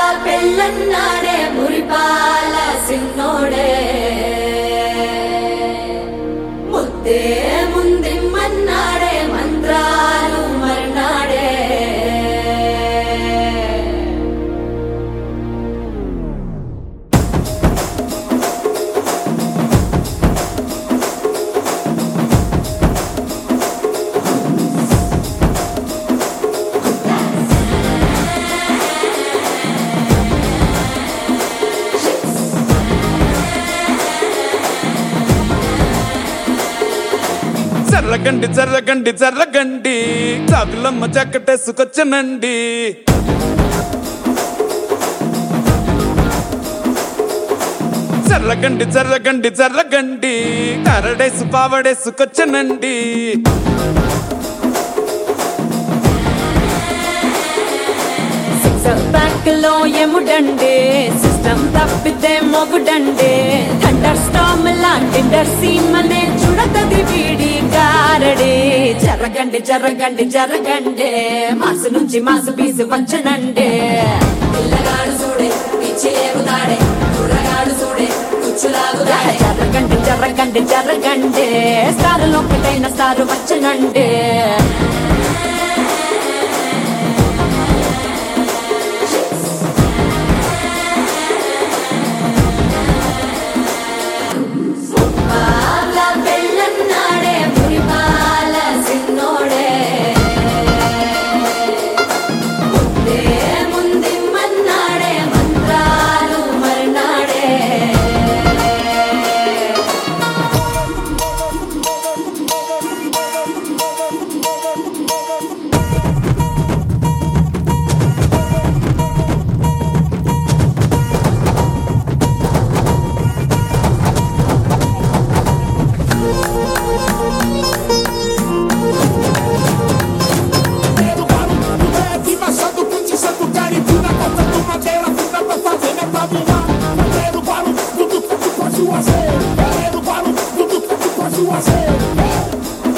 పెళ్ళన్నాడే మురిపాల సిన్నోడే ముద్దే ముందిమ్మన్నాడే మంత్రాలు మర్నాడే జర్రగండి జర్రగండి జర్రగండి చాకులమ్మ చక్కటేసుకొచ్చనండి జర్రగండి జర్రగండి జర్రగండి కరడేసు పావడేసుకొచ్చనండి సిక్సర్ బ్యాక్ లో ఎముడండే సిస్టమ్ తప్పితే మొగుడండే థండర్ స్టామ్ లాంటి సీమనే చూడతది వీడి గారడే జరగండి జరగండి జరగండి మాసు నుంచి మాసు పీసు వచ్చనండే పిల్లగాడు చూడే పిచ్చి లేగుతాడే కుర్రగాడు చూడే కుచ్చులాగుతాడే జరగండి జరగండి జరగండి స్టారులో ఒకటైన స్టారు వచ్చనండే పాల పెళ్ళన్నాడే మురిపాల సిన్నోడే ముద్దే ముందిమ్మన్నాడే మంత్రాలు మర్నాడే Viva Santo, Ponte Santo, Caripina, Costa do Madeira, funda pra fazenda pra voar. Galera, balo, tudo que tu pode fazer. Galera, balo, tudo que tu pode fazer.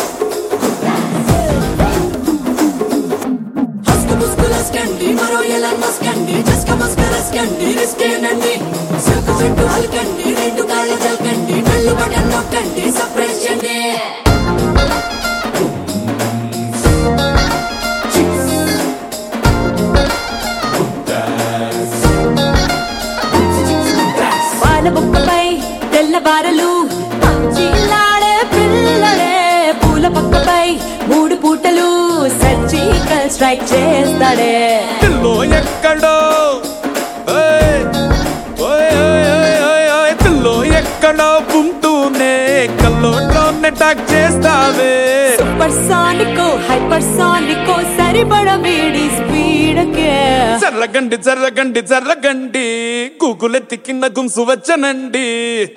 హస్కు ముస్కులస్కండి మరో ఎలన్ మస్కండి జస్క మస్కరస్కండి రిస్కేనండి సిల్కు చుట్టూ హల్కండి రెండు కాళ్ళ జల్కండి కళ్ళు బటన్ నొక్కండి సప్రెస్ చేయండి పాల బుక్కపై తెల్లవారలు పచ్చిలాడే పిల్లడే పూల పక్కపై మూడు పూటలు సర్జికల్ స్ట్రైక్ చేస్తాడే పిల్లో ఎక్కడో ఓయ్, ఓయ్, ఓయ్, ఓయ్, ఓయ్, ఓయ్, పిల్లో ఎక్కడో ఉంటూనే కల్లోట్లోనే టాక్ చేస్తావే సూపర్ సానికో హైపర్ సానికో సరిపడ వీడి స్పీడ్కే జర్రగండి జర్రగండి జర్రగండి గూగులెత్తి కింద గుంసు వచ్చనండి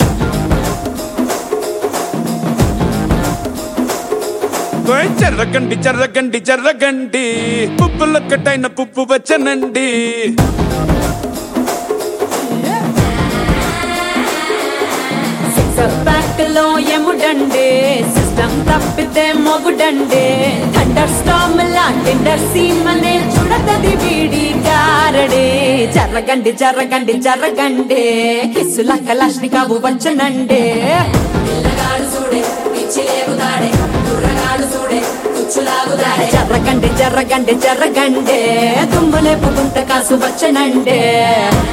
ఓయ్ జర్రగండి జర్రగండి జర్రగండి పుప్పులొక్కటైన పుప్పు వచ్చనండి సిక్సర్ బ్యాక్ లో ఎముడండే సిస్టమ్ తప్పితే మొగుడండే థండర్ స్టామ్ లాంటి సీమనే చూడతది వీడి గారడే జరగండి జరగండి జరగండి కిస్సుల కలాష్నికావు వచ్చనండే పిల్లగాడు చూడే పిచ్చి లేగుతాడే కుర్రగాడు చూడే కుచ్చులాగుతాడే జరగండి జరగండి జరగండి తుమ్ములేపు గుంట కాసు వచ్చనండే